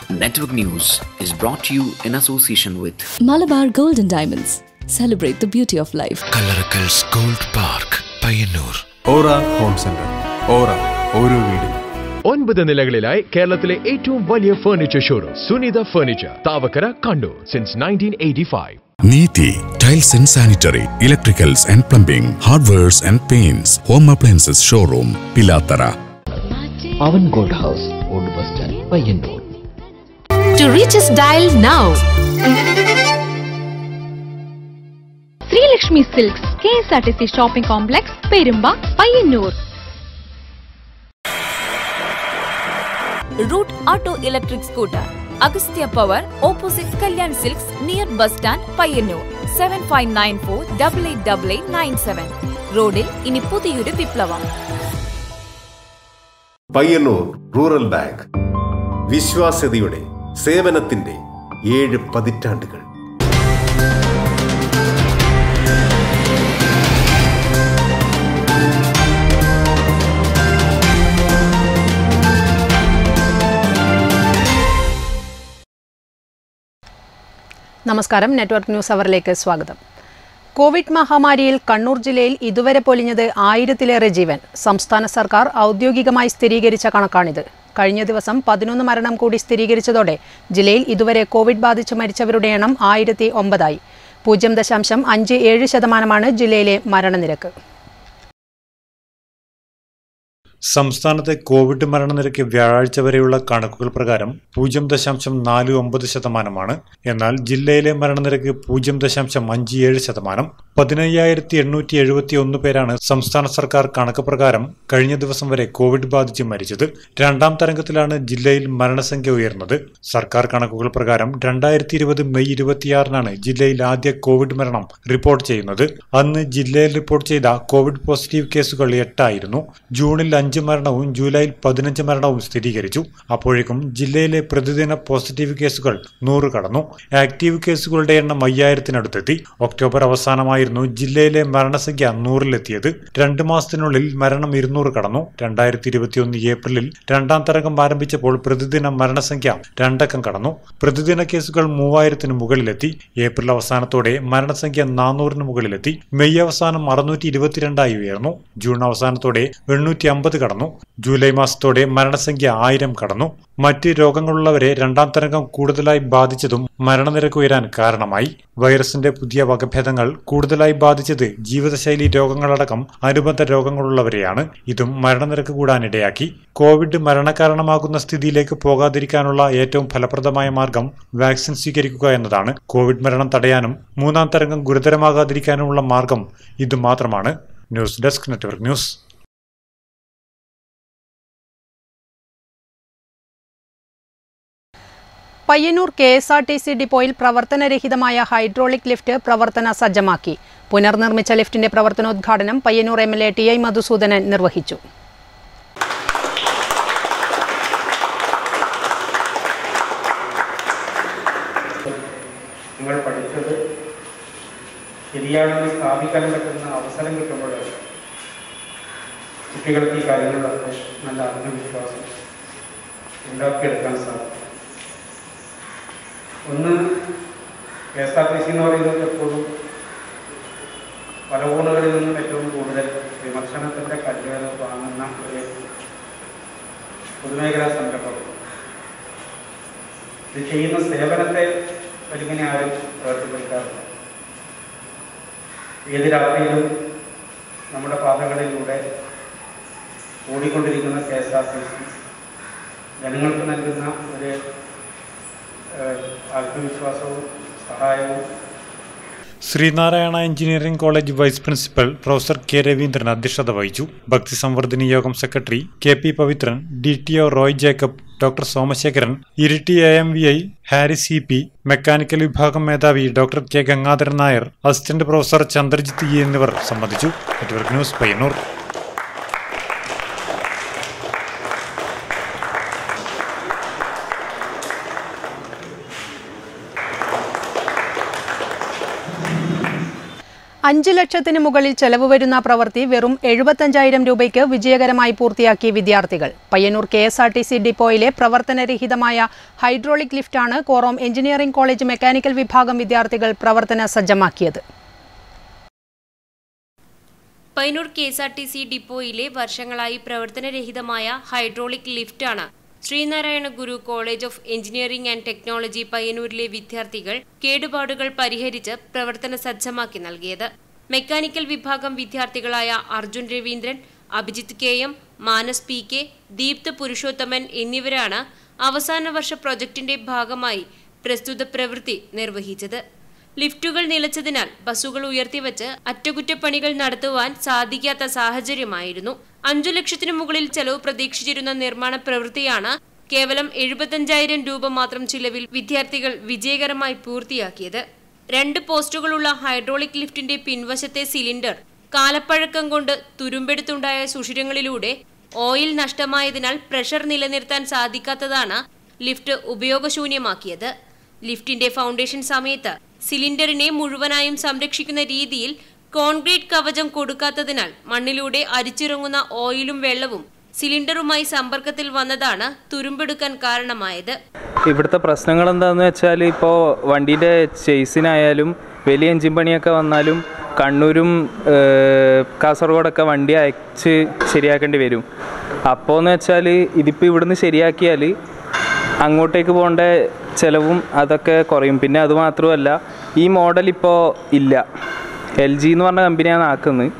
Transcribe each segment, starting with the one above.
Network News is brought to you in association with Malabar Gold and Diamonds. Celebrate the beauty of life. Kallarakkals gold park Payyanur aura home centre aura ഓരോ വീടും ഒൻപത് നിലകളിലായി കേരളത്തിലെ ഏറ്റവും വലിയ furniture showroom Sunitha furniture Thavakkara Kannur since nineteen eighty five Neethi tiles and sanitary electricals and plumbing hardwares and paints home appliances showroom Pilathara Pavan gold house old bus stand Payyanur To reach us, dial now. Sreelakshmi silks K S R T C shopping complex Perumba Payyanur route auto electric scooter Agastya power opposite Kalyan silks near bus stand Payyanur seven five nine four double eight double eight nine seven റോഡിൽ ഇനി പുതിയൊരു വിപ്ലവം Payyanur rural bank വിശ്വാസ്യതയുടെ സേവനത്തിന്റെ ഏഴ് പതിറ്റാണ്ടുകൾ നമസ്കാരം network news അവറിലേക്ക് സ്വാഗതം Covid മഹാമാരിയിൽ Kannur ജില്ലയിൽ ഇതുവരെ പൊലിഞ്ഞത് ആയിരത്തിലേറെ ജീവൻ സംസ്ഥാന സർക്കാർ ഔദ്യോഗികമായി സ്ഥിരീകരിച്ച കണക്കാണിത് കഴിഞ്ഞ ദിവസം പതിനൊന്ന് മരണം കൂടി സ്ഥിരീകരിച്ചതോടെ ജില്ലയിൽ ഇതുവരെ കോവിഡ് ബാധിച്ച് മരിച്ചവരുടെ എണ്ണം ആയിരത്തി ഒമ്പതായി പൂജ്യം ദശാംശം അഞ്ച് ഏഴ് ശതമാനമാണ് ജില്ലയിലെ മരണനിരക്ക് സംസ്ഥാനത്തെ കോവിഡ് മരണനിരക്ക് വ്യാഴാഴ്ച വരെയുള്ള കണക്കുകൾ പ്രകാരം പൂജ്യം ദശാംശം നാല് ഒമ്പത് ശതമാനമാണ് എന്നാൽ ജില്ലയിലെ മരണനിരക്ക് പൂജ്യം ദശാംശം അഞ്ച് ഏഴ് ശതമാനം പതിനയ്യായിരത്തി എണ്ണൂറ്റി എഴുപത്തി ഒന്ന് പേരാണ് സംസ്ഥാന സർക്കാർ കണക്ക് പ്രകാരം കഴിഞ്ഞ ദിവസം വരെ കോവിഡ് ബാധിച്ച് മരിച്ചത് രണ്ടാം തരംഗത്തിലാണ് ജില്ലയിൽ മരണസംഖ്യ ഉയർന്നത് സർക്കാർ കണക്കുകൾ പ്രകാരം രണ്ടായിരത്തി ഇരുപത് മെയ് ഇരുപത്തിയാറിനാണ് ജില്ലയിൽ ആദ്യ കോവിഡ് മരണം റിപ്പോർട്ട് ചെയ്യുന്നത് അന്ന് ജില്ലയിൽ റിപ്പോർട്ട് ചെയ്ത കോവിഡ് പോസിറ്റീവ് കേസുകൾ എട്ടായിരുന്നു ജൂണിൽ അഞ്ച് മരണവും ജൂലൈയിൽ പതിനഞ്ച് മരണവും സ്ഥിരീകരിച്ചു അപ്പോഴേക്കും ജില്ലയിലെ പ്രതിദിന പോസിറ്റീവ് കേസുകൾ നൂറ് കടന്നു ആക്റ്റീവ് കേസുകളുടെ എണ്ണം അയ്യായിരത്തിനടുത്തെത്തി ഒക്ടോബർ അവസാനമായിരുന്നു ജില്ലയിലെ മരണസംഖ്യ നൂറിലെത്തിയത് രണ്ട് മാസത്തിനുള്ളിൽ മരണം ഇരുന്നൂറ് കടന്നു രണ്ടായിരത്തി ഇരുപത്തിയൊന്ന് ഏപ്രിലിൽ രണ്ടാം തരംഗം ആരംഭിച്ചപ്പോൾ പ്രതിദിന മരണസംഖ്യ രണ്ടക്കം കടന്നു പ്രതിദിന കേസുകൾ മൂവായിരത്തിന് മുകളിലെത്തി ഏപ്രിൽ അവസാനത്തോടെ മരണസംഖ്യ നാനൂറിന് മുകളിലെത്തി മെയ് അവസാനം അറുന്നൂറ്റി ഇരുപത്തിരണ്ടായി ഉയർന്നു ജൂൺ അവസാനത്തോടെ എണ്ണൂറ്റി അമ്പത് കടന്നു ജൂലൈ മാസത്തോടെ മരണസംഖ്യ ആയിരം കടന്നു മറ്റ് രോഗങ്ങളുള്ളവരെ രണ്ടാം തരംഗം കൂടുതലായി ബാധിച്ചതും മരണനിരക്ക് ഉയരാൻ കാരണമായി വൈറസിന്റെ പുതിയ വകഭേദങ്ങൾ കൂടുതലായി ബാധിച്ചത് ജീവിതശൈലി രോഗങ്ങളടക്കം അനുബന്ധ രോഗങ്ങളുള്ളവരെയാണ് ഇതും മരണനിരക്ക് കൂടാനിടയാക്കി കോവിഡ് മരണകാരണമാകുന്ന സ്ഥിതിയിലേക്ക് പോകാതിരിക്കാനുള്ള ഏറ്റവും ഫലപ്രദമായ മാർഗം വാക്സിൻ സ്വീകരിക്കുക എന്നതാണ് കോവിഡ് മരണം തടയാനും മൂന്നാം തരംഗം ഗുരുതരമാകാതിരിക്കാനുമുള്ള മാർഗം ഇത് മാത്രമാണ് news desk network news Payyanur K S R T C ഡിപ്പോയിൽ പ്രവർത്തനരഹിതമായ ഹൈഡ്രോളിക് ലിഫ്റ്റ് പ്രവർത്തന സജ്ജമാക്കി പുനർനിർമ്മിച്ച ലിഫ്റ്റിന്റെ പ്രവർത്തനോദ്ഘാടനം Payyanur M L A T I Madhusoodanan നിർവഹിച്ചു നിങ്ങൾ പഠിച്ചത് ശരിയാണെന്ന് സ്ഥാപിക്കാൻ പറ്റുന്ന അവസരം കിട്ടുമ്പോൾ കുട്ടികൾക്ക് ഈ കാര്യങ്ങളിലൊക്കെ നല്ല ആത്മവിശ്വാസം ഉണ്ടാക്കിയെടുക്കാൻ സാധിക്കും ഒന്ന് K S R T C എന്ന് പറയുന്നത് എപ്പോഴും പല ഊണുകളിൽ നിന്നും ഏറ്റവും കൂടുതൽ വിമർശനത്തിൻ്റെ കല്ലുകൾ വാങ്ങുന്ന ഒരു പൊതുമേഖലാ സംരംഭം ഇത് ചെയ്യുന്ന സേവനത്തെ ഒരിങ്ങനെ ആരും പ്രവർത്തിപ്പിക്കാറില്ല ഏത് രാത്രിയിലും നമ്മുടെ പാതകളിലൂടെ ഓടിക്കൊണ്ടിരിക്കുന്ന K S R T C ജനങ്ങൾക്ക് നൽകുന്ന ഒരു ഏഹ്, ആത്മവിശ്വാസവും സഹായവും Sreenarayana engineering college vice principal professor K Raveendran അധ്യക്ഷത വഹിച്ചു Bhakthi Samvardhini Yogam secretary K P Pavithran D T O Roy Jacob doctor Somasekharan Iritty A M V I Haris E P mechanical വിഭാഗം മേധാവി doctor K Gangadharan Nair assistant professor Chandrajith E എന്നിവർ സംബന്ധിച്ചു നെറ്റ്വർക്ക് ന്യൂസ് പയ്യന്നൂർ അഞ്ച് ലക്ഷത്തിന് മുകളിൽ ചെലവ് വരുന്ന പ്രവൃത്തി വെറും എഴുപത്തഞ്ചായിരം രൂപയ്ക്ക് വിജയകരമായി പൂർത്തിയാക്കി വിദ്യാർത്ഥികൾ Payyanur K S R T C ഡിപ്പോയിലെ പ്രവർത്തനരഹിതമായ ഹൈഡ്രോളിക് ലിഫ്റ്റാണ് കോറോം എഞ്ചിനീയറിംഗ് കോളേജ് മെക്കാനിക്കൽ വിഭാഗം വിദ്യാർത്ഥികൾ പ്രവർത്തന സജ്ജമാക്കിയത് Payyanur K S R T C ഡിപ്പോയിലെ വർഷങ്ങളായി പ്രവർത്തനരഹിതമായ ഹൈഡ്രോളിക് ലിഫ്റ്റാണ് Sreenarayana Guru college of engineering and technology പയ്യന്നൂരിലെ വിദ്യാർത്ഥികൾ കേടുപാടുകൾ പരിഹരിച്ച് പ്രവർത്തന സജ്ജമാക്കി നൽകിയത് മെക്കാനിക്കൽ വിഭാഗം വിദ്യാർത്ഥികളായ Arjun Raveendran Abhijith K M Manas P K Deepth Purushothaman എന്നിവരാണ് അവസാന വർഷ പ്രൊജക്ടിന്റെ ഭാഗമായി പ്രസ്തുത പ്രവൃത്തി നിർവഹിച്ചത് ലിഫ്റ്റുകൾ നിലച്ചതിനാൽ ബസ്സുകൾ ഉയർത്തിവച്ച് അറ്റകുറ്റപ്പണികൾ നടത്തുവാൻ സാധിക്കാത്ത സാഹചര്യമായിരുന്നു അഞ്ചു ലക്ഷത്തിനു മുകളിൽ ചെലവ് പ്രതീക്ഷിച്ചിരുന്ന നിർമ്മാണ പ്രവൃത്തിയാണ് കേവലം എഴുപത്തഞ്ചായിരം രൂപ മാത്രം ചിലവിൽ വിദ്യാർത്ഥികൾ വിജയകരമായി പൂർത്തിയാക്കിയത് രണ്ട് പോസ്റ്റുകളുള്ള ഹൈഡ്രോളിക് ലിഫ്റ്റിന്റെ പിൻവശത്തെ സിലിണ്ടർ കാലപ്പഴക്കം കൊണ്ട് തുരുമ്പെടുത്തുണ്ടായ സുഷിരങ്ങളിലൂടെ ഓയിൽ നഷ്ടമായതിനാൽ പ്രഷർ നിലനിർത്താൻ സാധിക്കാത്തതാണ് ലിഫ്റ്റ് ഉപയോഗശൂന്യമാക്കിയത് ലിഫ്റ്റിന്റെ ഫൗണ്ടേഷൻ സമയത്ത് സിലിണ്ടറിനെ മുഴുവനായും സംരക്ഷിക്കുന്ന രീതിയിൽ കോൺക്രീറ്റ് കവചം കൊടുക്കാത്തതിനാൽ മണ്ണിലൂടെ അരിച്ചിറങ്ങുന്ന ഓയിലും വെള്ളവും സിലിണ്ടറുമായി സമ്പർക്കത്തിൽ വന്നതാണ് തുരുമ്പെടുക്കാൻ കാരണമായത് ഇവിടുത്തെ പ്രശ്നങ്ങൾ എന്താണെന്ന് വെച്ചാൽ ഇപ്പോൾ വണ്ടീൻ്റെ ചേസിനായാലും വലിയ എഞ്ചിൻ പണിയൊക്കെ വന്നാലും കണ്ണൂരും ഏഹ്, കാസർഗോഡൊക്കെ വണ്ടി അയച്ച് ശരിയാക്കേണ്ടി വരും അപ്പോൾ എന്ന് വെച്ചാൽ ഇതിപ്പോൾ ഇവിടുന്ന് ശരിയാക്കിയാൽ അങ്ങോട്ടേക്ക് പോകേണ്ട ചിലവും അതൊക്കെ കുറയും പിന്നെ അത് മാത്രമല്ല ഈ മോഡൽ ഇപ്പോൾ ഇല്ല എൽ ജി എന്ന് പറഞ്ഞ കമ്പനിയാണ് ആക്കുന്നത്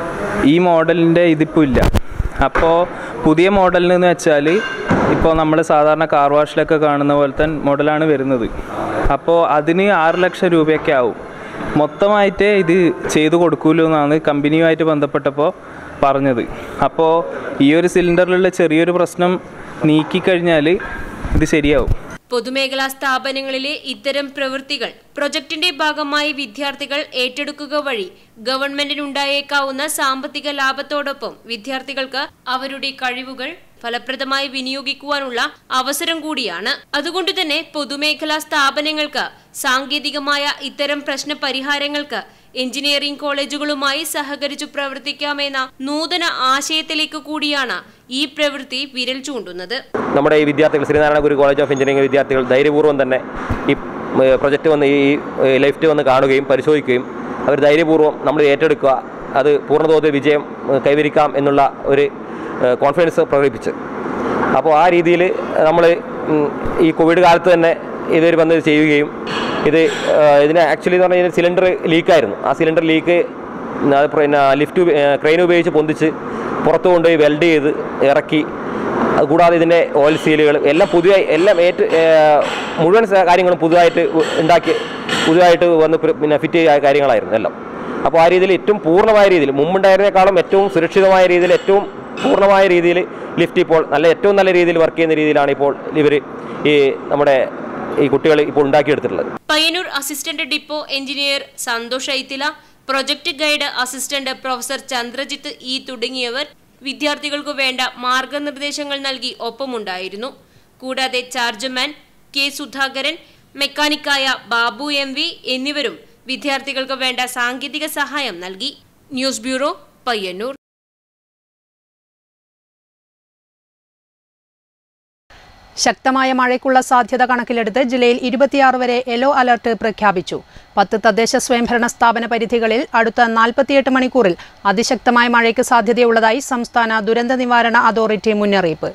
ഈ മോഡലിൻ്റെ ഇതിപ്പോൾ ഇല്ല അപ്പോൾ പുതിയ മോഡലിന് വെച്ചാൽ ഇപ്പോൾ നമ്മൾ സാധാരണ കാർ വാഷിലൊക്കെ കാണുന്ന പോലത്തെ മോഡലാണ് വരുന്നത് അപ്പോൾ അതിന് ആറ് ലക്ഷം രൂപയൊക്കെ ആവും മൊത്തമായിട്ട് ഇത് ചെയ്തു കൊടുക്കൂലോ എന്നാണ് കമ്പനിയുമായിട്ട് ബന്ധപ്പെട്ടപ്പോൾ പറഞ്ഞത് അപ്പോൾ ഈ ഒരു സിലിണ്ടറിലുള്ള ചെറിയൊരു പ്രശ്നം നീക്കിക്കഴിഞ്ഞാൽ ഇത് ശരിയാവും പൊതുമേഖലാ സ്ഥാപനങ്ങളിലെ ഇത്തരം പ്രവൃത്തികൾ പ്രൊജക്ടിന്റെ ഭാഗമായി വിദ്യാർത്ഥികൾ ഏറ്റെടുക്കുക വഴി ഗവൺമെന്റിനുണ്ടായേക്കാവുന്ന സാമ്പത്തിക ലാഭത്തോടൊപ്പം വിദ്യാർത്ഥികൾക്ക് അവരുടെ കഴിവുകൾ ഫലപ്രദമായി വിനിയോഗിക്കുവാനുള്ള അവസരം കൂടിയാണ് അതുകൊണ്ട് തന്നെ പൊതുമേഖലാ സ്ഥാപനങ്ങൾക്ക് സാങ്കേതികമായ ഇത്തരം പ്രശ്ന പരിഹാരങ്ങൾക്ക് എഞ്ചിനീയറിംഗ് കോളേജുകളുമായി സഹകരിച്ചു പ്രവർത്തിക്കാമെന്ന നൂതന ആശയത്തിലേക്ക് കൂടിയാണ് ഈ പ്രവൃത്തി വിരൽ ചൂണ്ടുന്നത് നമ്മുടെ ഈ വിദ്യാർത്ഥികൾ Sreenarayana Guru college of engineering വിദ്യാർത്ഥികൾ ധൈര്യപൂർവ്വം തന്നെ ഈ പ്രൊജക്റ്റ് വന്ന് ഈ ലിഫ്റ്റ് വന്ന് കാണുകയും പരിശോധിക്കുകയും അവർ ധൈര്യപൂർവ്വം നമ്മൾ ഏറ്റെടുക്കുക അത് പൂർണ്ണതോതിൽ വിജയം ഏഹ്, കൈവരിക്കാം എന്നുള്ള ഒരു ഏഹ്, കോൺഫിഡൻസ് പ്രകടിപ്പിച്ച് അപ്പോൾ ആ രീതിയിൽ നമ്മൾ ഈ കോവിഡ് കാലത്ത് തന്നെ ഇവർ വന്ന് ഇത് ചെയ്യുകയും ഇത് ഏഹ്, ഇതിന് ആക്ച്വലി എന്ന് പറഞ്ഞാൽ സിലിണ്ടർ ലീക്കായിരുന്നു ആ സിലിണ്ടർ ലീക്ക് അത് പിന്നെ ലിഫ്റ്റ് ക്രെയിൻ ഉപയോഗിച്ച് പൊന്തിച്ച് പുറത്ത് കൊണ്ടുപോയി വെൽഡ് ചെയ്ത് ഇറക്കി അത് കൂടാതെ ഇതിൻ്റെ ഓയിൽ സീലുകൾ എല്ലാം പുതിയ എല്ലാം ഏറ്റ് ഏഹ്, മുഴുവൻ സ- കാര്യങ്ങളും പുതുതായിട്ട് ഉ- ഉണ്ടാക്കി പുതുതായിട്ട് വന്ന് പ്ര- പിന്നെ ഫിറ്റ് ചെയ്ത കാര്യങ്ങളായിരുന്നു എല്ലാം അപ്പോൾ ആ രീതിയിൽ ഏറ്റവും പൂർണ്ണമായ രീതിയിൽ മുമ്പുണ്ടായിരുന്നേക്കാളും ഏറ്റവും സുരക്ഷിതമായ രീതിയിൽ ഏറ്റവും പൂർണ്ണമായ രീതിയിൽ ലിഫ്റ്റ് ഇപ്പോൾ നല്ല ഏറ്റവും നല്ല രീതിയിൽ വർക്ക് ചെയ്യുന്ന രീതിയിലാണ് ഇപ്പോൾ ഇവർ ഈ നമ്മുടെ ഈ കുട്ടികൾ ഇപ്പോൾ ഉണ്ടാക്കിയെടുത്തിട്ടുള്ളത് Payyanur assistant depot engineer Santhosh Aithila project guide assistant professor Chandrajith E തുടങ്ങിയവർ വിദ്യാർത്ഥികൾക്കു വേണ്ട മാർഗനിർദ്ദേശങ്ങൾ നൽകി ഒപ്പമുണ്ടായിരുന്നു കൂടാതെ ചാർജർമാൻ കെ സുധാകരൻ മെക്കാനിക്കായ ബാബു എം വി എന്നിവരും വിദ്യാർത്ഥികൾക്ക് വേണ്ട സാങ്കേതിക സഹായം നൽകി ന്യൂസ് ബ്യൂറോ പയ്യന്നൂർ ശക്തമായ മഴയ്ക്കുള്ള സാധ്യത കണക്കിലെടുത്ത് ജില്ലയിൽ ഇരുപത്തിയാറ് വരെ യെല്ലോ അലർട്ട് പ്രഖ്യാപിച്ചു പത്ത് തദ്ദേശ സ്വയംഭരണ സ്ഥാപന പരിധികളിൽ അടുത്ത നാൽപ്പത്തിയെട്ട് മണിക്കൂറിൽ അതിശക്തമായ മഴയ്ക്ക് സാധ്യതയുള്ളതായി സംസ്ഥാന ദുരന്ത നിവാരണ അതോറിറ്റി മുന്നറിയിപ്പ്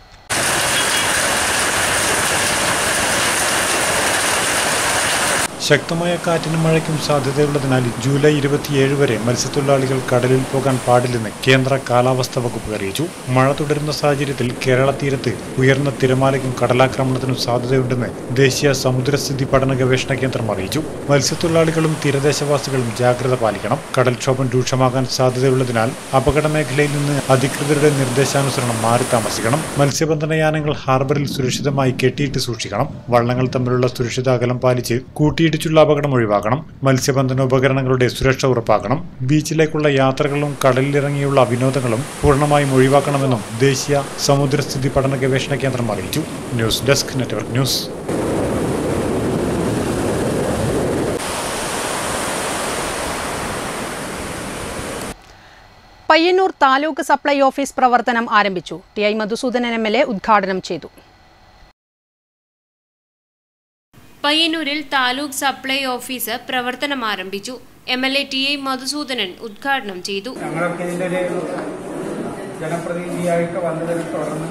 ശക്തമായ കാറ്റിനും മഴയ്ക്കും സാധ്യതയുള്ളതിനാൽ ജൂലൈ ഇരുപത്തിയേഴ് വരെ മത്സ്യത്തൊഴിലാളികൾ കടലിൽ പോകാൻ പാടില്ലെന്ന് കേന്ദ്ര കാലാവസ്ഥാ വകുപ്പ് അറിയിച്ചു മഴ തുടരുന്ന സാഹചര്യത്തിൽ കേരള തീരത്ത് ഉയർന്ന തിരമാലയ്ക്കും കടലാക്രമണത്തിനും സാധ്യതയുണ്ടെന്ന് ദേശീയ സമുദ്രസ്ഥിതി പഠന ഗവേഷണ കേന്ദ്രം അറിയിച്ചു മത്സ്യത്തൊഴിലാളികളും തീരദേശവാസികളും ജാഗ്രത പാലിക്കണം കടൽക്ഷോഭം രൂക്ഷമാകാൻ സാധ്യതയുള്ളതിനാൽ അപകട മേഖലയിൽ നിന്ന് അധികൃതരുടെ നിർദ്ദേശാനുസരണം മാറി താമസിക്കണം മത്സ്യബന്ധന യാനങ്ങൾ ഹാർബറിൽ സുരക്ഷിതമായി കെട്ടിയിട്ട് സൂക്ഷിക്കണം വള്ളങ്ങൾ തമ്മിലുള്ള സുരക്ഷിത അകലം പാലിച്ച് കൂട്ടിയിടിച്ചുള്ള അപകടം ഒഴിവാക്കണം മത്സ്യബന്ധന ഉപകരണങ്ങളുടെ സുരക്ഷ ഉറപ്പാക്കണം ബീച്ചിലേക്കുള്ള യാത്രകളും കടലിലിറങ്ങിയുള്ള വിനോദങ്ങളും പൂർണ്ണമായും ഒഴിവാക്കണമെന്നും ദേശീയ സമുദ്രസ്ഥിതി പഠന ഗവേഷണ കേന്ദ്രം അറിയിച്ചു news desk network news Payyanur taluk supply office പ്രവർത്തനം ആരംഭിച്ചു T I Madhusoodanan M L A ഉദ്ഘാടനം ചെയ്തു പയ്യന്നൂരിൽ താലൂക്ക് സപ്ലൈ ഓഫീസ് പ്രവർത്തനം ആരംഭിച്ചു M L A T I Madhusoodanan ഉദ്ഘാടനം ചെയ്തു ഞങ്ങളൊക്കെ ഇതിൻ്റെ ഒരു ജനപ്രതിനിധിയായിട്ട് വന്നതിനെ തുടർന്ന്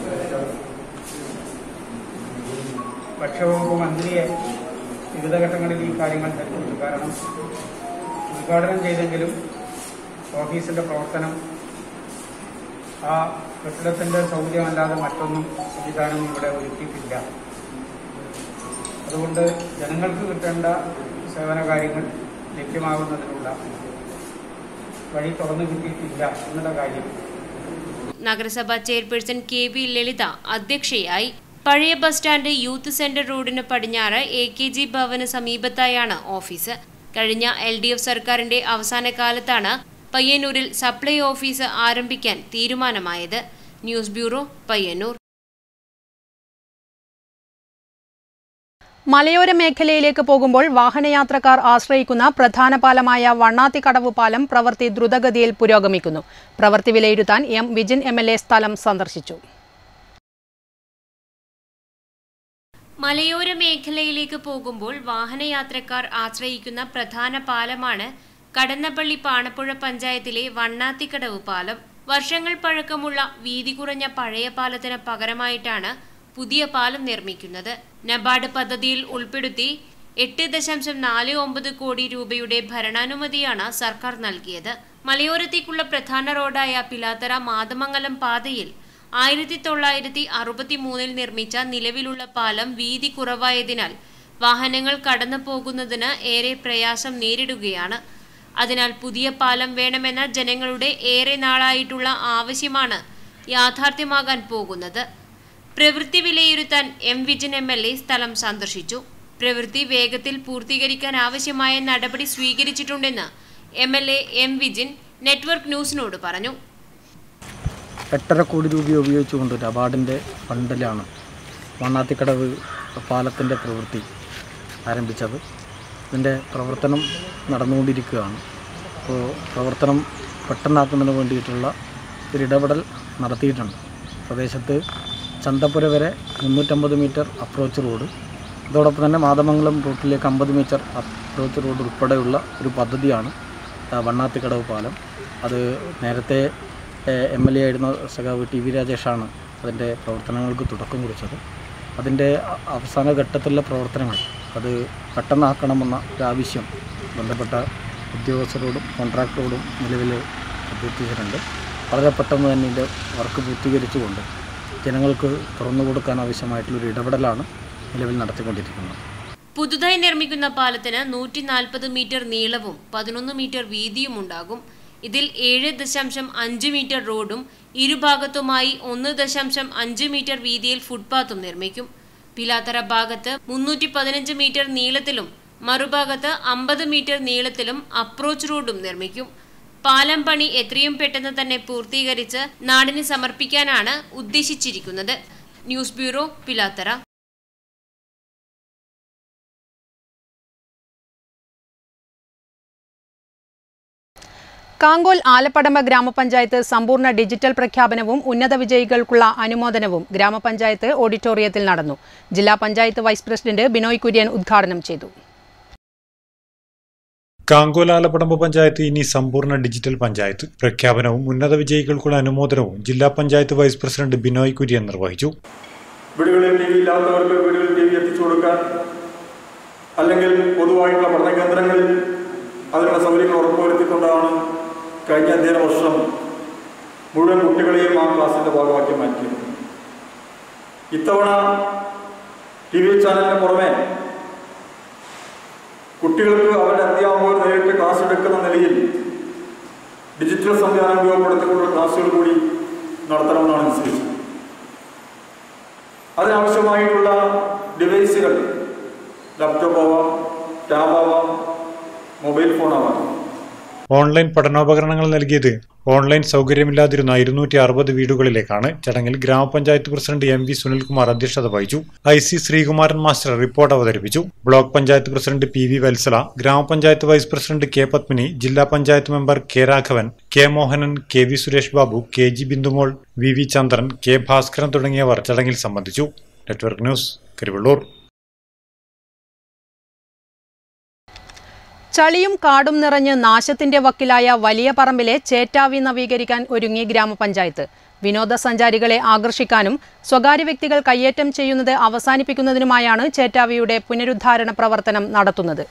ഭക്ഷ്യവകുപ്പ് മന്ത്രിയെ വിവിധ ഘട്ടങ്ങളിൽ ഈ കാര്യങ്ങൾ ധരിപ്പിച്ചു കാരണം ഉദ്ഘാടനം ചെയ്തെങ്കിലും ഓഫീസിന്റെ പ്രവർത്തനം ആ കെട്ടിടത്തിന്റെ സൗകര്യമല്ലാതെ മറ്റൊന്നും സംവിധാനം ഇവിടെ ഒരുക്കിയിട്ടില്ല അതുകൊണ്ട് ജനങ്ങൾക്ക് കിട്ടേണ്ട സേവന കാര്യങ്ങൾ ലഭ്യമാകുന്നതിനുള്ള വഴി തുറന്നു കിട്ടിയിട്ടില്ല എന്നുള്ള കാര്യം നഗരസഭാ ചെയർപേഴ്സൺ കെ വി ലളിത അധ്യക്ഷയായി പഴയ ബസ് സ്റ്റാൻഡ് യൂത്ത് സെന്റർ റോഡിന് പടിഞ്ഞാറ് എ കെ ജി ഭവന് സമീപത്തായാണ് ഓഫീസ് കഴിഞ്ഞ എൽ ഡി എഫ് സർക്കാരിന്റെ അവസാന കാലത്താണ് പയ്യന്നൂരിൽ സപ്ലൈ ഓഫീസ് ആരംഭിക്കാൻ തീരുമാനമായത് ന്യൂസ് ബ്യൂറോ പയ്യന്നൂർ മലയോര മേഖലയിലേക്ക് പോകുമ്പോൾ വാഹനയാത്രക്കാർ ആശ്രയിക്കുന്ന പ്രധാന പാലമായ വണ്ണാത്തിക്കടവ് പാലം പ്രവൃത്തി ദ്രുതഗതിയിൽ പുരോഗമിക്കുന്നു പ്രവൃത്തി വിലയിരുത്താൻ M Vijin M L A സ്ഥലം സന്ദർശിച്ചു മലയോര മേഖലയിലേക്ക് പോകുമ്പോൾ വാഹനയാത്രക്കാർ ആശ്രയിക്കുന്ന പ്രധാന പാലമാണ് കടന്നപ്പള്ളി പാണപ്പുഴ പഞ്ചായത്തിലെ വണ്ണാത്തിക്കടവ് പാലം വർഷങ്ങൾ പഴക്കമുള്ള വീതി കുറഞ്ഞ പഴയ പാലത്തിന് പകരമായിട്ടാണ് പുതിയ പാലം നിർമ്മിക്കുന്നത് നബാർഡ് പദ്ധതിയിൽ ഉൾപ്പെടുത്തി എട്ട് ദശാംശം നാല് ഒമ്പത് കോടി രൂപയുടെ ഭരണാനുമതിയാണ് സർക്കാർ നൽകിയത് മലയോരത്തേക്കുള്ള പ്രധാന റോഡായ പിലാത്തറ മാതമംഗലം പാതയിൽ ആയിരത്തി തൊള്ളായിരത്തി അറുപത്തി മൂന്നിൽ നിർമ്മിച്ച നിലവിലുള്ള പാലം വീതി കുറവായതിനാൽ വാഹനങ്ങൾ കടന്നു പോകുന്നതിന് ഏറെ പ്രയാസം നേരിടുകയാണ് അതിനാൽ പുതിയ പാലം വേണമെന്ന ജനങ്ങളുടെ ഏറെ നാളായിട്ടുള്ള ആവശ്യമാണ് യാഥാർത്ഥ്യമാകാൻ പോകുന്നത് പ്രവൃത്തി വിലയിരുത്താൻ M Vijayan M L A സ്ഥലം സന്ദർശിച്ചു പ്രവൃത്തി വേഗത്തിൽ പൂർത്തീകരിക്കാൻ ആവശ്യമായ നടപടി സ്വീകരിച്ചിട്ടുണ്ടെന്ന് M L A M Vijin network ന്യൂസിനോട് പറഞ്ഞു എട്ടര കോടി രൂപ ഉപയോഗിച്ചുകൊണ്ട് നബാർഡിൻ്റെ ഫണ്ടിലാണ് മണ്ണാത്തിക്കടവ് പാലത്തിൻ്റെ പ്രവൃത്തി ആരംഭിച്ചത് ഇതിൻ്റെ പ്രവർത്തനം നടന്നുകൊണ്ടിരിക്കുകയാണ് അപ്പോൾ പ്രവർത്തനം പെട്ടെന്നാക്കുന്നതിന് വേണ്ടിയിട്ടുള്ള ഒരു ഇടപെടൽ നടത്തിയിട്ടുണ്ട് പ്രദേശത്ത് ചന്തപ്പുര വരെ മുന്നൂറ്റമ്പത് മീറ്റർ അപ്രോച്ച് റോഡ് അതോടൊപ്പം തന്നെ മാതമംഗലം റൂട്ടിലേക്ക് അമ്പത് മീറ്റർ അപ്രോച്ച് റോഡ് ഉൾപ്പെടെയുള്ള ഒരു പദ്ധതിയാണ് ആ, വണ്ണാത്തിക്കടവ് പാലം അത് നേരത്തെ എം എൽ എ ആയിരുന്ന സഖാവ് ടി വി രാജേഷാണ് അതിൻ്റെ പ്രവർത്തനങ്ങൾക്ക് തുടക്കം കുറിച്ചത് അതിൻ്റെ അ- അവസാന ഘട്ടത്തിലുള്ള പ്രവർത്തനങ്ങൾ അത് പെട്ടെന്നാക്കണമെന്ന ഒരു ആവശ്യം ബന്ധപ്പെട്ട ഉദ്യോഗസ്ഥരോടും കോൺട്രാക്ടറോടും നിലവിൽ അഭ്യർത്ഥിച്ചിട്ടുണ്ട് വളരെ പെട്ടെന്ന് തന്നെ ഇതിൻ്റെ വർക്ക് പൂർത്തീകരിച്ചുകൊണ്ട് ജനങ്ങൾക്ക് തുറന്നു കൊടുക്കാൻ ആവശ്യമായിട്ടുള്ളൊരു ഇടപെടലാണ് നിലവിൽ നടത്തിക്കൊണ്ടിരിക്കുന്നത് പുതുതായി നിർമ്മിക്കുന്ന പാലത്തിന് നൂറ്റി നാൽപ്പത് മീറ്റർ നീളവും പതിനൊന്ന് മീറ്റർ വീതിയും ഉണ്ടാകും ഇതിൽ ഏഴ് ദശാംശം അഞ്ച് മീറ്റർ റോഡും ഇരുഭാഗത്തുമായി ഒന്ന് ദശാംശം അഞ്ച് മീറ്റർ വീതിയിൽ ഫുട്പാത്തും നിർമ്മിക്കും പിലാത്തറ ഭാഗത്ത് മുന്നൂറ്റി പതിനഞ്ച് മീറ്റർ നീളത്തിലും മറുഭാഗത്ത് അമ്പത് മീറ്റർ നീളത്തിലും അപ്രോച്ച് റോഡും നിർമ്മിക്കും പാലം പണി എത്രയും പെട്ടെന്ന് തന്നെ പൂർത്തീകരിച്ച് നാടിന് സമർപ്പിക്കാനാണ് ഉദ്ദേശിച്ചിരിക്കുന്നത് ന്യൂസ് ബ്യൂറോ പിലാത്തറ കാങ്കോൽ ആലപ്പടമ്പ ഗ്രാമപഞ്ചായത്ത് സമ്പൂർണ്ണ ഡിജിറ്റൽ പ്രഖ്യാപനവും ഉന്നത വിജയികൾക്കുള്ള അനുമോദനവും ഗ്രാമപഞ്ചായത്ത് ഓഡിറ്റോറിയത്തിൽ നടന്നു ജില്ലാ പഞ്ചായത്ത് വൈസ് പ്രസിഡന്റ് ബിനോയ് കുര്യൻ ഉദ്ഘാടനം ചെയ്തു കാങ്കോലാലപ്പടമ്പ് പഞ്ചായത്ത് ഇനി സമ്പൂർണ്ണ ഡിജിറ്റൽ പഞ്ചായത്ത് പ്രഖ്യാപനവും ഉന്നത വിജയികൾക്കുള്ള അനുമോദനവും ജില്ലാ പഞ്ചായത്ത് വൈസ് പ്രസിഡന്റ് ബിനോയ് കുര്യൻ നിർവഹിച്ചു വീടുകളിൽ ടി വി ഇല്ലാത്തവർക്ക് വീടുകളിൽ ടി വി എത്തിച്ചു കൊടുക്കാൻ അല്ലെങ്കിൽ പൊതുവായിട്ടുള്ള പഠന കേന്ദ്രങ്ങളിൽ അതിനുള്ള സൗകര്യങ്ങൾ ഉറപ്പുവരുത്തിക്കൊണ്ടാണ് കഴിഞ്ഞ അധ്യയന വർഷം മുഴുവൻ കുട്ടികളെയും ആ ക്ലാസിന്റെ ഭാഗമാക്കി മാറ്റിയത് ഇത്തവണ ടി വി ചാനലിന് പുറമെ കുട്ടികൾക്ക് അവരുടെ അധ്യാപകർ നേരിട്ട് ക്ലാസ് എടുക്കുന്ന നിലയിൽ ഡിജിറ്റൽ സംവിധാനം ഉപയോഗപ്പെടുത്തിക്കൊണ്ടുള്ള ക്ലാസ്സുകൾ കൂടി നടത്തണമെന്നാണ് നിശ്ചയിച്ചത് അതിനാവശ്യമായിട്ടുള്ള ഡിവൈസുകൾ ലാപ്ടോപ്പ് ആവാം ടാബ് ആവാം മൊബൈൽ ഫോൺ ആവാം ഓൺലൈൻ പഠനോപകരണങ്ങൾ നൽകിയത് ഓൺലൈൻ സൗകര്യമില്ലാതിരുന്ന ഇരുന്നൂറ്റി അറുപത് വീടുകളിലേക്കാണ് ചടങ്ങിൽ ഗ്രാമപഞ്ചായത്ത് പ്രസിഡന്റ് എം വി സുനിൽകുമാർ അധ്യക്ഷത വഹിച്ചു I C Sreekumaran master report അവതരിപ്പിച്ചു block panchayat president P V Vatsala ഗ്രാമപഞ്ചായത്ത് വൈസ് പ്രസിഡന്റ് കെ പത്മിനി ജില്ലാ panchayat member K Raghavan K Mohanan K V Suresh Babu K G Bindumol V V Chandran K Bhaskaran തുടങ്ങിയവർ ചടങ്ങിൽ സംബന്ധിച്ചു നെറ്റ്വർക്ക് ന്യൂസ് കരിവള്ളൂർ ചളിയും കാടും നിറഞ്ഞ് നാശത്തിന്റെ വക്കിലായ വലിയ പറമ്പിലെ ചേറ്റാവി നവീകരിക്കാൻ ഒരുങ്ങി ഗ്രാമപഞ്ചായത്ത് വിനോദസഞ്ചാരികളെ ആകർഷിക്കാനും സ്വകാര്യ വ്യക്തികൾ കയ്യേറ്റം ചെയ്യുന്നത് അവസാനിപ്പിക്കുന്നതിനുമായാണ് ചേറ്റാവിയുടെ പുനരുദ്ധാരണ പ്രവർത്തനം നടത്തുന്നത്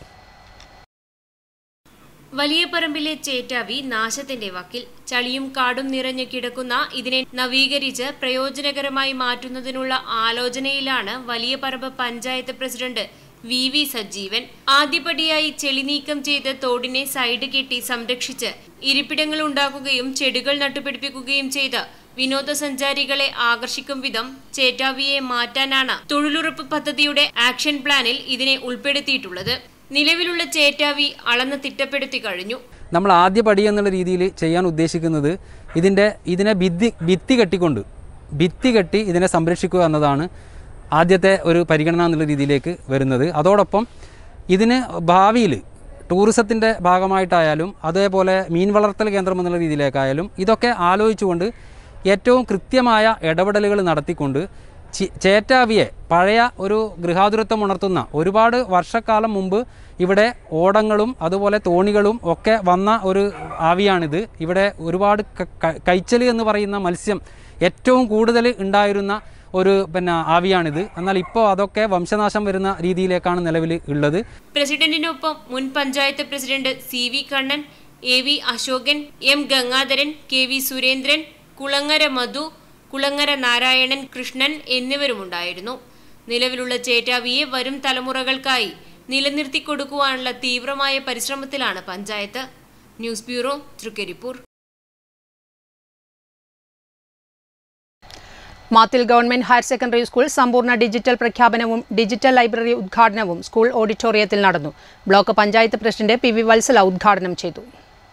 വലിയ പറമ്പിലെ ചേറ്റാവി നാശത്തിന്റെ വക്കിൽ ചളിയും കാടും നിറഞ്ഞു കിടക്കുന്ന ഇതിനെ നവീകരിച്ച് പ്രയോജനകരമായി മാറ്റുന്നതിനുള്ള ആലോചനയിലാണ് Valiya Paramba panchayat president V V Sajeevan ആദ്യപടിയായി ചെളി നീക്കം ചെയ്ത് തോടിനെ സൈഡ് കെട്ടി സംരക്ഷിച്ച് ഇരിപ്പിടങ്ങൾ ഉണ്ടാക്കുകയും ചെടികൾ നട്ടുപിടിപ്പിക്കുകയും ചെയ്ത് വിനോദസഞ്ചാരികളെ ആകർഷിക്കും വിധം ചേറ്റാവിയെ മാറ്റാനാണ് തൊഴിലുറപ്പ് പദ്ധതിയുടെ ആക്ഷൻ പ്ലാനിൽ ഇതിനെ ഉൾപ്പെടുത്തിയിട്ടുള്ളത് നിലവിലുള്ള ചേറ്റാവി അളന്ന് തിട്ടപ്പെടുത്തി കഴിഞ്ഞു നമ്മൾ ആദ്യ പടി എന്നുള്ള രീതിയിൽ ചെയ്യാൻ ഉദ്ദേശിക്കുന്നത് ഇതിൻ്റെ ഇതിനെ ഭിത്തി ഭിത്തി കെട്ടിക്കൊണ്ട് ഭിത്തി കെട്ടി ഇതിനെ സംരക്ഷിക്കുക എന്നതാണ് ആദ്യത്തെ ഒരു പരിഗണന എന്നുള്ള രീതിയിലേക്ക് വരുന്നത് അതോടൊപ്പം ഇതിന് ഭാവിയിൽ ടൂറിസത്തിൻ്റെ ഭാഗമായിട്ടായാലും അതേപോലെ മീൻ വളർത്തൽ കേന്ദ്രം എന്നുള്ള രീതിയിലേക്കായാലും ഇതൊക്കെ ആലോചിച്ചുകൊണ്ട് ഏറ്റവും കൃത്യമായ ഇടപെടലുകൾ നടത്തിക്കൊണ്ട് ചി- ചേറ്റാവിയെ പഴയ ഒരു ഗൃഹാതുരത്വം ഉണർത്തുന്ന ഒരുപാട് വർഷക്കാലം മുമ്പ് ഇവിടെ ഓടങ്ങളും അതുപോലെ തോണികളും ഒക്കെ വന്ന ഒരു ആവിയാണിത് ഇവിടെ ഒരുപാട് ക- ക- കൈച്ചല് എന്ന് പറയുന്ന മത്സ്യം ഏറ്റവും കൂടുതൽ ഉണ്ടായിരുന്ന ഒരു പിന്നെ ആവിയാണിത് എന്നാൽ ഇപ്പോൾ അതൊക്കെ വംശനാശം വരുന്ന രീതിയിലേക്കാണ് നിലവിൽ ഉള്ളത് പ്രസിഡന്റിനൊപ്പം മുൻ panchayat president C V Kannan A V Ashokan M Gangadharan K V Surendran Kulangara Madhu Kulangara Narayanan Krishnan എന്നിവരുമുണ്ടായിരുന്നു നിലവിലുള്ള ചേറ്റാവിയെ വരും തലമുറകൾക്കായി നിലനിർത്തി കൊടുക്കുവാനുള്ള തീവ്രമായ പരിശ്രമത്തിലാണ് panchayat news bureau Trikaripur Mathil government higher secondary school സമ്പൂർണ്ണ ഡിജിറ്റൽ പ്രഖ്യാപനവും ഡിജിറ്റൽ ലൈബ്രറി ഉദ്ഘാടനവും സ്കൂൾ ഓഡിറ്റോറിയത്തിൽ നടന്നു block panchayat president P V Vatsala ഉദ്ഘാടനം ചെയ്തു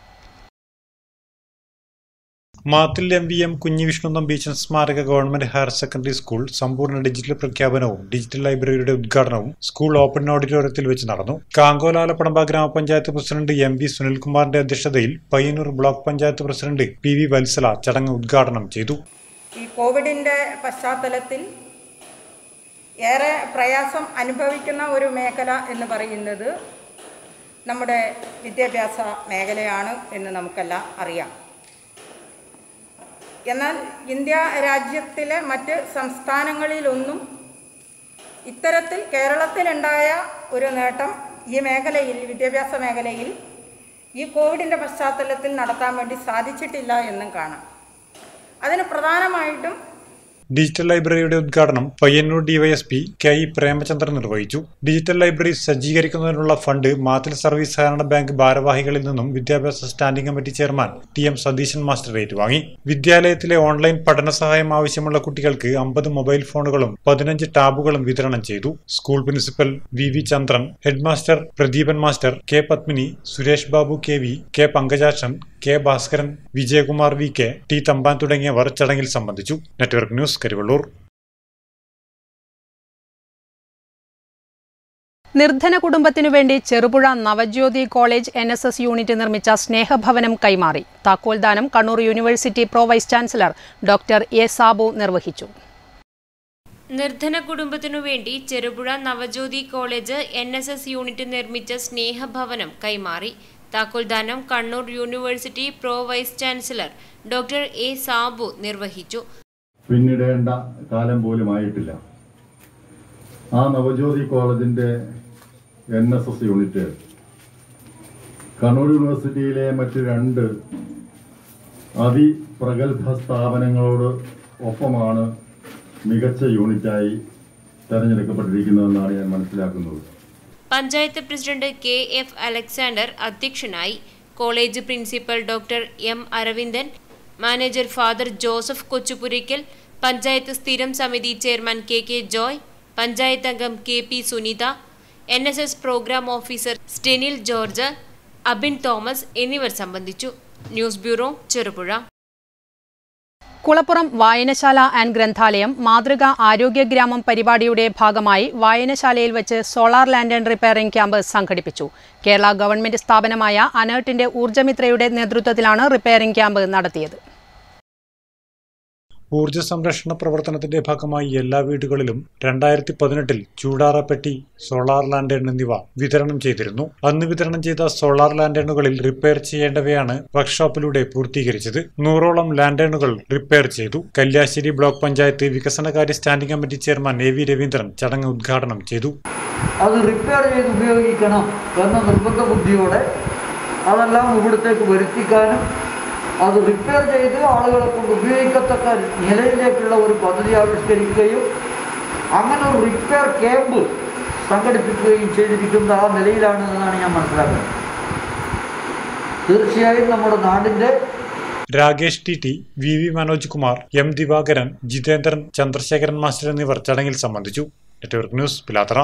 Mathil M V M Kunhivishnu Nambeesan സ്മാരക ഗവൺമെന്റ് ഹയർ സെക്കൻഡറി സ്കൂൾ സമ്പൂർണ്ണ ഡിജിറ്റൽ പ്രഖ്യാപനവും ഡിജിറ്റൽ ലൈബ്രറിയുടെ ഉദ്ഘാടനവും സ്കൂൾ ഓപ്പൺ ഓഡിറ്റോറിയത്തിൽ വെച്ച് നടന്നു കാങ്കോലാലപ്പടമ്പ ഗ്രാമപഞ്ചായത്ത് പ്രസിഡന്റ് എം വി സുനിൽകുമാറിന്റെ അധ്യക്ഷതയിൽ Payyanur block panchayat president P V Vatsala ചടങ്ങ് ഉദ്ഘാടനം ചെയ്തു ഈ കോവിഡിൻ്റെ പശ്ചാത്തലത്തിൽ ഏറെ പ്രയാസം അനുഭവിക്കുന്ന ഒരു മേഖല എന്ന് പറയുന്നത് നമ്മുടെ വിദ്യാഭ്യാസ മേഖലയാണ് എന്ന് നമുക്കെല്ലാം അറിയാം എന്നാൽ ഇന്ത്യ രാജ്യത്തിലെ മറ്റ് സംസ്ഥാനങ്ങളിലൊന്നും ഇത്തരത്തിൽ കേരളത്തിലുണ്ടായ ഒരു നേട്ടം ഈ മേഖലയിൽ വിദ്യാഭ്യാസ മേഖലയിൽ ഈ കോവിഡിൻ്റെ പശ്ചാത്തലത്തിൽ നടത്താൻ വേണ്ടി സാധിച്ചിട്ടില്ല എന്നും കാണാം അതിന് പ്രധാനമായിട്ടും ഡിജിറ്റൽ ലൈബ്രറിയുടെ ഉദ്ഘാടനം Payyanur DYSP K E Premachandran നിർവഹിച്ചു ഡിജിറ്റൽ ലൈബ്രറി സജ്ജീകരിക്കുന്നതിനുള്ള ഫണ്ട് മാത്തിൽ സർവീസ് സഹകരണ ബാങ്ക് ഭാരവാഹികളിൽ നിന്നും വിദ്യാഭ്യാസ standing committee chairman T M Satheesan master ഏറ്റുവാങ്ങി വിദ്യാലയത്തിലെ ഓൺലൈൻ പഠന സഹായം ആവശ്യമുള്ള കുട്ടികൾക്ക് അമ്പത് മൊബൈൽ ഫോണുകളും പതിനഞ്ച് ടാബുകളും വിതരണം ചെയ്തു school principal V V Chandran headmaster Pradeepan master K Padmini Suresh Babu K V K Pankajakshan K Bhaskaran Vijayakumar V K T Thampan തുടങ്ങിയവർ ചടങ്ങിൽ സംബന്ധിച്ചു നെറ്റ്വർക്ക് ന്യൂസ് കരിവള്ളൂർ നിർധന കുടുംബത്തിനു വേണ്ടി Cherupuzha Navajyothi college N S S unit നിർമ്മിച്ച സ്നേഹഭവനം കൈമാറി താക്കോൽദാനം Kannur university pro vice chancellor doctor A Sabu നിർവഹിച്ചു നിർധന കുടുംബത്തിനു വേണ്ടി Cherupuzha Navajyothi college N S S unit നിർമ്മിച്ച സ്നേഹഭവനം കൈമാറി താക്കോൽദാനം Kannur university pro vice chancellor doctor A Sabu നിർവഹിച്ചു പിന്നിടേണ്ട കാലം പോലും ആയിട്ടില്ല ആ നവജ്യോതി കോളേജിൻ്റെ N S S unit Kannur യൂണിവേഴ്സിറ്റിയിലെ മറ്റ് രണ്ട് അതിപ്രഗത്ഭ സ്ഥാപനങ്ങളോട് ഒപ്പമാണ് മികച്ച യൂണിറ്റായി തെരഞ്ഞെടുക്കപ്പെട്ടിരിക്കുന്നതെന്നാണ് ഞാൻ മനസ്സിലാക്കുന്നത് panchayat president K F Alexander അധ്യക്ഷനായി college principal doctor M Aravindan manager father Joseph Kochupurakkal panchayat സ്ഥിരം സമിതി chairman K K Joy panchayat അംഗം K P Sunitha N S S program officer Stenil George Abin Thomas എന്നിവർ സംബന്ധിച്ചു ന്യൂസ് ബ്യൂറോ ചെറുപുഴ കുളപ്പുറം വായനശാല ആൻഡ് ഗ്രന്ഥാലയം മാതൃക ആരോഗ്യഗ്രാമം പരിപാടിയുടെ ഭാഗമായി വായനശാലയിൽ വെച്ച് സോളാർ ലാൻഡേൺ റിപ്പയറിംഗ് ക്യാമ്പ് സംഘടിപ്പിച്ചു കേരള ഗവൺമെന്റ് സ്ഥാപനമായ അനേർട്ടിന്റെ ഊർജ്ജമിത്രയുടെ നേതൃത്വത്തിലാണ് റിപ്പയറിംഗ് ക്യാമ്പ് നടത്തിയത് ഊർജ്ജ സംരക്ഷണ പ്രവർത്തനത്തിന്റെ ഭാഗമായി എല്ലാ വീടുകളിലും രണ്ടായിരത്തി പതിനെട്ടിൽ ചൂടാറപ്പെട്ടി സോളാർ ലാൻഡേൺ എന്നിവ വിതരണം ചെയ്തിരുന്നു അന്ന് വിതരണം ചെയ്ത സോളാർ ലാൻഡേണുകളിൽ റിപ്പയർ ചെയ്യേണ്ടവയാണ് വർക്ക്ഷോപ്പിലൂടെ പൂർത്തീകരിച്ചത് നൂറോളം ലാൻഡേണുകൾ റിപ്പയർ ചെയ്തു കല്യാശ്ശേരി ബ്ലോക്ക് പഞ്ചായത്ത് വികസനകാര്യ standing committee chairman A V Raveendran ചടങ്ങ് ഉദ്ഘാടനം ചെയ്തു അത് റിപ്പയർ ചെയ്ത് ഉപയോഗിക്കണം എന്ന നിർബന്ധ ബുദ്ധിയോടെ അതെല്ലാം ഇവിടത്തേക്ക് വരുത്തിക്കാനും അത് റിപ്പയർ ചെയ്ത് ആളുകളെ കൊണ്ട് ഉപയോഗിക്കത്തക്ക നിലയിലേക്കുള്ള ഒരു പദ്ധതി ആവിഷ്കരിക്കുകയും അങ്ങനെ ഒരു റിപ്പയർ ക്യാമ്പ് സംഘടിപ്പിക്കുകയും ചെയ്തിരിക്കുന്നത് ആ നിലയിലാണ് എന്നാണ് ഞാൻ മനസ്സിലാക്കുന്നത് തീർച്ചയായും നമ്മുടെ നാടിൻ്റെ Rakesh T T V V Manoj Kumar M Divakaran Jithendran Chandrasekharan master എന്നിവർ ചടങ്ങിൽ സംബന്ധിച്ചു network news Pilathara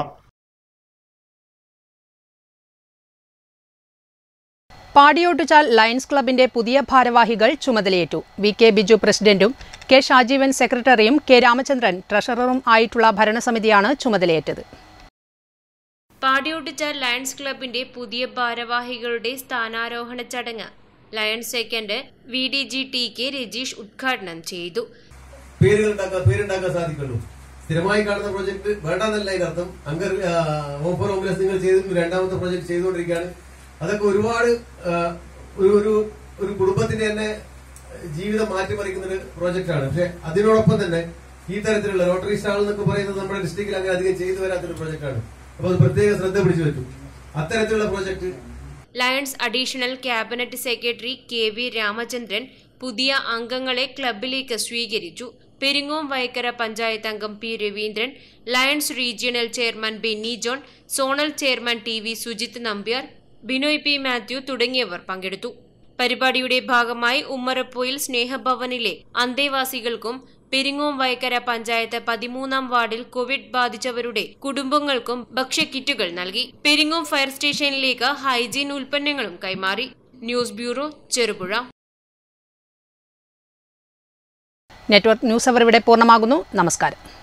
Padiyottuchal lions ക്ലബിന്റെ പുതിയ ഭാരവാഹികൾ ചുമതലയേറ്റു വി കെ ബിജു പ്രസിഡന്റും കെ ഷാജീവൻ സെക്രട്ടറിയും കെ രാമചന്ദ്രൻ ട്രഷററും ആയിട്ടുള്ള ഭരണസമിതിയാണ് ചുമതലയേറ്റത് പാടിയോട്ടിച്ചാൽ ലയൺസ് ക്ലബിന്റെ പുതിയ ഭാരവാഹികളുടെ സ്ഥാനാരോഹണ ചടങ്ങ് lions second V D G T K Rajeesh ഉദ്ഘാടനം ചെയ്തു പേരുകൾ ഉണ്ടാക്കാൻ പേരുണ്ടാക്കാൻ സാധിക്കുള്ളൂ സ്ഥിരമായി കാണുന്ന പ്രോജക്ട് വേണ്ടെന്നല്ല ഇതിനർത്ഥം അങ്കർ ഓഫർ ഓംബുലൻസ് നിങ്ങൾ ചെയ്ത് രണ്ടാമത്തെ പ്രോജക്ട് ചെയ്തുകൊണ്ടിരിക്കുകയാണ് അതൊക്കെ ഒരുപാട് ആ, ഒരു ഒരു ഒരു കുടുംബത്തിന്റെ തന്നെ ജീവിതം മാറ്റിമറിക്കുന്ന ഒരു പ്രോജക്റ്റാണ് പക്ഷെ അതിനോടൊപ്പം തന്നെ ഈ തരത്തിലുള്ള റോട്ടറി സ്റ്റാൾ എന്നൊക്കെ പറയുന്നത് നമ്മുടെ ഡിസ്ട്രിക്റ്റിൽ അങ്ങനെ അധികം ചെയ്തു വരാത്തൊരു പ്രോജക്റ്റാണ് അപ്പൊ അത് പ്രത്യേക ശ്രദ്ധ പിടിച്ചു പറ്റും അത്തരത്തിലുള്ള project lions additional cabinet secretary K V Ramachandran പുതിയ അംഗങ്ങളെ ക്ലബിലേക്ക് സ്വീകരിച്ചു പെരിങ്ങോം വയക്കര പഞ്ചായത്ത് അംഗം P Raveendran lions regional chairman Benny John zonal chairman T V Sujith Nambiar Binoy P Mathew തുടങ്ങിയവർ പങ്കെടുത്തു പരിപാടിയുടെ ഭാഗമായി ഉമ്മറപ്പൊയിൽ സ്നേഹഭവനിലെ അന്തേവാസികൾക്കും പെരിങ്ങോം വയക്കര പഞ്ചായത്ത് പതിമൂന്നാം വാർഡിൽ കോവിഡ് ബാധിച്ചവരുടെ കുടുംബങ്ങൾക്കും ഭക്ഷ്യക്കിറ്റുകൾ നൽകി പെരിങ്ങോം ഫയർ സ്റ്റേഷനിലേക്ക് ഹൈജീൻ ഉൽപ്പന്നങ്ങളും കൈമാറി news bureau Cherupuzha network news അവർ ഇവിടെ പൂർണ്ണമാകുന്നു നമസ്കാരം